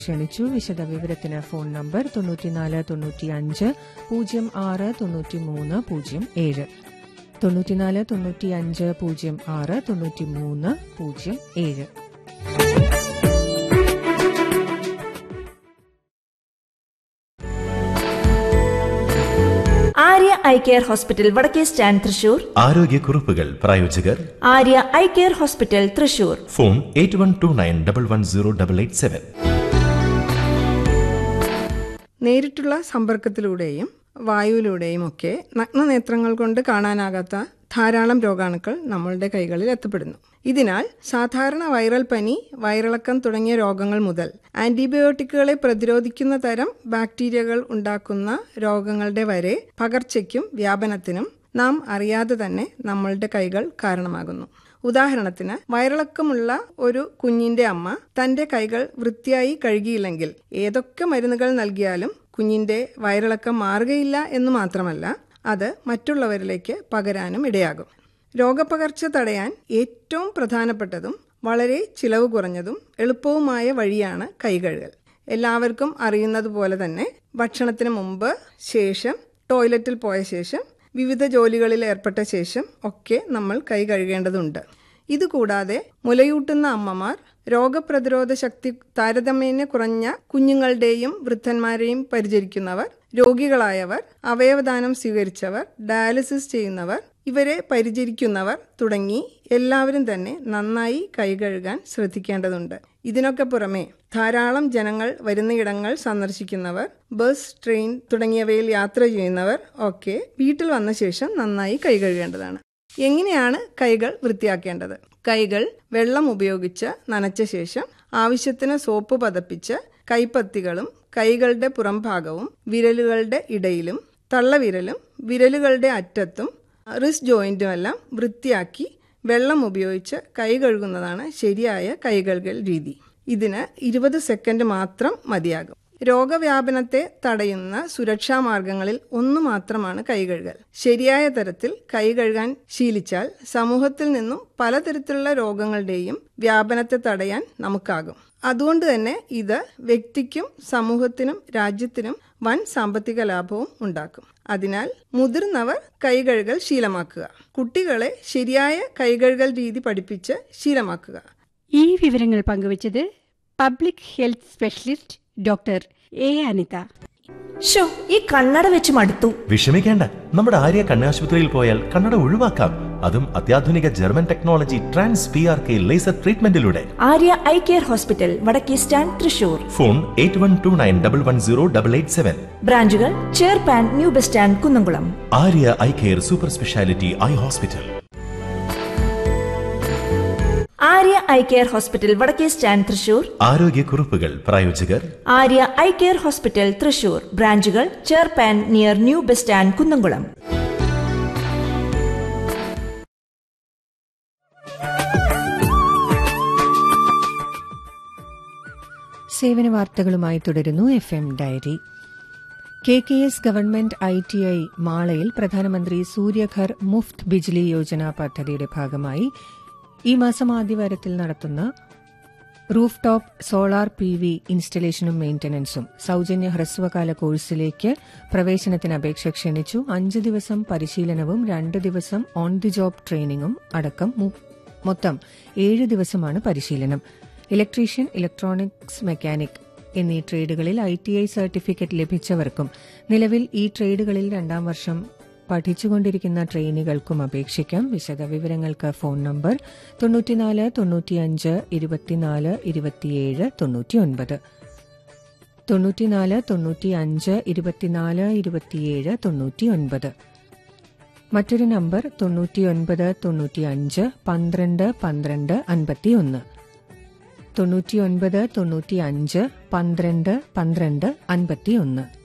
ക്ഷണിച്ചു വിശദവിവരത്തിന് phone number തൊണ്ണൂറ്റിനാല് തൊണ്ണൂറ്റിയഞ്ച് പൂജ്യം ആറ് തൊണ്ണൂറ്റിമൂന്ന് പൂജ്യം ഏഴ് തൊണ്ണൂറ്റിനാല് തൊണ്ണൂറ്റിയഞ്ച് പൂജ്യം ആറ് തൊണ്ണൂറ്റിമൂന്ന് പൂജ്യം ഏഴ് ആര്യ ഐ കെയർ ഹോസ്പിറ്റൽ വടക്കേ സ്റ്റാൻഡ് തൃശൂർ ആരോഗ്യക്കുറിപ്പുകൾ പ്രായോജകർ Arya eye care hospital Thrissur phone eight one two nine double one zero double eight seven നേരിട്ടുള്ള സമ്പർക്കത്തിലൂടെയും വായുവിലൂടെയും ഒക്കെ നഗ്നനേത്രങ്ങൾ കൊണ്ട് കാണാനാകാത്ത ധാരാളം രോഗാണുക്കൾ നമ്മളുടെ കൈകളിൽ എത്തപ്പെടുന്നു ഇതിനാൽ സാധാരണ വൈറൽ പനി വയറിളക്കം തുടങ്ങിയ രോഗങ്ങൾ മുതൽ ആന്റിബയോട്ടിക്കുകളെ പ്രതിരോധിക്കുന്ന തരം ബാക്ടീരിയകൾ ഉണ്ടാക്കുന്ന രോഗങ്ങളുടെ വരെ പകർച്ചയ്ക്കും വ്യാപനത്തിനും നാം അറിയാതെ തന്നെ നമ്മളുടെ കൈകൾ കാരണമാകുന്നു ഉദാഹരണത്തിന് വയറിളക്കമുള്ള ഒരു കുഞ്ഞിന്റെ അമ്മ തന്റെ കൈകൾ വൃത്തിയായി കഴുകിയില്ലെങ്കിൽ ഏതൊക്കെ മരുന്നുകൾ നൽകിയാലും കുഞ്ഞിന്റെ വയറിളക്കം മാറുകയില്ല എന്ന് മാത്രമല്ല അത് മറ്റുള്ളവരിലേക്ക് പകരാനും ഇടയാകും രോഗപകർച്ച തടയാൻ ഏറ്റവും പ്രധാനപ്പെട്ടതും വളരെ ചിലവ് കുറഞ്ഞതും എളുപ്പവുമായ വഴിയാണ് കൈകഴുകൽ എല്ലാവർക്കും അറിയുന്നത് പോലെ തന്നെ ഭക്ഷണത്തിന് മുമ്പ് ശേഷം ടോയ്ലറ്റിൽ പോയ ശേഷം വിവിധ ജോലികളിൽ ഏർപ്പെട്ട ശേഷം ഒക്കെ നമ്മൾ കൈ കഴുകേണ്ടതുണ്ട് ഇതുകൂടാതെ മുലയൂട്ടുന്ന അമ്മമാർ രോഗപ്രതിരോധ ശക്തി താരതമ്യേന കുറഞ്ഞ കുഞ്ഞുങ്ങളുടെയും വൃദ്ധന്മാരെയും പരിചരിക്കുന്നവർ രോഗികളായവർ അവയവദാനം സ്വീകരിച്ചവർ ഡയാലിസിസ് ചെയ്യുന്നവർ ഇവരെ പരിചരിക്കുന്നവർ തുടങ്ങി എല്ലാവരും തന്നെ നന്നായി കൈകഴുകാൻ ശ്രദ്ധിക്കേണ്ടതുണ്ട് ഇതിനൊക്കെ പുറമെ ധാരാളം ജനങ്ങൾ വരുന്നയിടങ്ങൾ സന്ദർശിക്കുന്നവർ ബസ് ട്രെയിൻ തുടങ്ങിയവയിൽ യാത്ര ചെയ്യുന്നവർ ഒക്കെ വീട്ടിൽ വന്ന ശേഷം നന്നായി കൈകഴുകേണ്ടതാണ് എങ്ങനെയാണ് കൈകൾ വൃത്തിയാക്കേണ്ടത് കൈകൾ വെള്ളം ഉപയോഗിച്ച് നനച്ച ശേഷം ആവശ്യത്തിന് സോപ്പ് പതപ്പിച്ച് കൈപ്പത്തികളും കൈകളുടെ പുറംഭാഗവും വിരലുകളുടെ ഇടയിലും തള്ളവിരലും വിരലുകളുടെ അറ്റത്തും റിസ്റ്റ് ജോയിന്റുമെല്ലാം വൃത്തിയാക്കി വെള്ളം ഉപയോഗിച്ച് കൈ കഴുകുന്നതാണ് ശരിയായ കൈകഴുകൽ രീതി ഇതിന് ഇരുപത് സെക്കൻഡ് മാത്രം മതിയാകും രോഗവ്യാപനത്തെ തടയുന്ന സുരക്ഷാ മാർഗങ്ങളിൽ ഒന്നു മാത്രമാണ് കൈകഴുകൽ ശരിയായ തരത്തിൽ കൈ കഴുകാൻ ശീലിച്ചാൽ സമൂഹത്തിൽ നിന്നും പലതരത്തിലുള്ള രോഗങ്ങളുടെയും വ്യാപനത്തെ തടയാൻ നമുക്കാകും അതുകൊണ്ട് തന്നെ ഇത് വ്യക്തിക്കും സമൂഹത്തിനും രാജ്യത്തിനും വൻ സാമ്പത്തിക ലാഭവും ഉണ്ടാക്കും അതിനാൽ മുതിർന്നവർ കൈകഴുകൽ ശീലമാക്കുക കുട്ടികളെ ശരിയായ കൈകഴുകൽ രീതി പഠിപ്പിച്ച് ശീലമാക്കുക ഈ വിവരങ്ങൾ പങ്കുവച്ചത് public health specialist doctor A Anitha ഷോ ഈ കണ്ണട വെച്ച് മടുത്തു വിഷമിക്കേണ്ട നമ്മുടെ ആര്യ കണ്ണാശുപത്രിയിൽ പോയാൽ കണ്ണട ഒഴിവാക്കാം അതും അത്യാധുനിക German technology trans P R K laser ട്രീറ്റ്മെന്റിലൂടെ ആര്യ ഐ കെയർ ഹോസ്പിറ്റൽ വടക്കേ stand Thrissur phone eight one two nine double one zero double eight seven ബ്രാഞ്ചുകൾ ചേർപ്പാൻ new bus stand Kunnamkulam Arya eye care super speciality eye hospital Arya eye care hospital വടക്കേ stand Thrissur ആരോഗ്യക്കുറിപ്പുകൾ പ്രായോജകർ Arya eye care hospital Thrissur ബ്രാഞ്ചുകൾ ചേർപ്പാൻ near new bus stand Kunnamkulam സേവന വാർത്തകളുമായി തുടരുന്നു F M diary K K S government I T I മാളയിൽ പ്രധാനമന്ത്രി സൂര്യഘർ മുഫ്ത് ബിജ്ലി യോജന പദ്ധതിയുടെ ഭാഗമായി ഈ മാസം ആദ്യവാരത്തിൽ നടത്തുന്ന rooftop solar P V ഇൻസ്റ്റലേഷനും മെയിന്റനൻസും സൌജന്യ ഹ്രസ്വകാല കോഴ്സിലേക്ക് പ്രവേശനത്തിന് അപേക്ഷ ക്ഷണിച്ചു അഞ്ച് ദിവസം പരിശീലനവും രണ്ട് ദിവസം ഓൺ ദി ജോബ് ട്രെയിനിങ്ങും അടക്കം മു- മൊത്തം ഏഴ് ദിവസമാണ് പരിശീലനം ഇലക്ട്രീഷ്യൻ ഇലക്ട്രോണിക്സ് മെക്കാനിക് എന്നീ ട്രേഡുകളിൽ ഐ ടി ഐ സർട്ടിഫിക്കറ്റ് ലഭിച്ചവർക്കും നിലവിൽ ഈ ട്രേഡുകളിൽ രണ്ടാം വർഷം പഠിച്ചുകൊണ്ടിരിക്കുന്ന ട്രെയിനികൾക്കും അപേക്ഷിക്കാം വിശദവിവരങ്ങൾക്ക് ഫോൺ നമ്പർ തൊണ്ണൂറ്റിനാല് തൊണ്ണൂറ്റിയഞ്ച് ഇരുപത്തിനാല് ഇരുപത്തിയേഴ് തൊണ്ണൂറ്റിയൊൻപത് തൊണ്ണൂറ്റിനാല് തൊണ്ണൂറ്റിയഞ്ച് ഇരുപത്തിനാല് ഇരുപത്തിയേഴ് തൊണ്ണൂറ്റിയൊൻപത് മറ്റൊരു നമ്പർ തൊണ്ണൂറ്റിയൊൻപത് തൊണ്ണൂറ്റിയഞ്ച് പന്ത്രണ്ട് പന്ത്രണ്ട് അൻപത്തിയൊന്ന് തൊണ്ണൂറ്റിയൊൻപത് തൊണ്ണൂറ്റിയഞ്ച് പന്ത്രണ്ട് പന്ത്രണ്ട് അൻപത്തിയൊന്ന്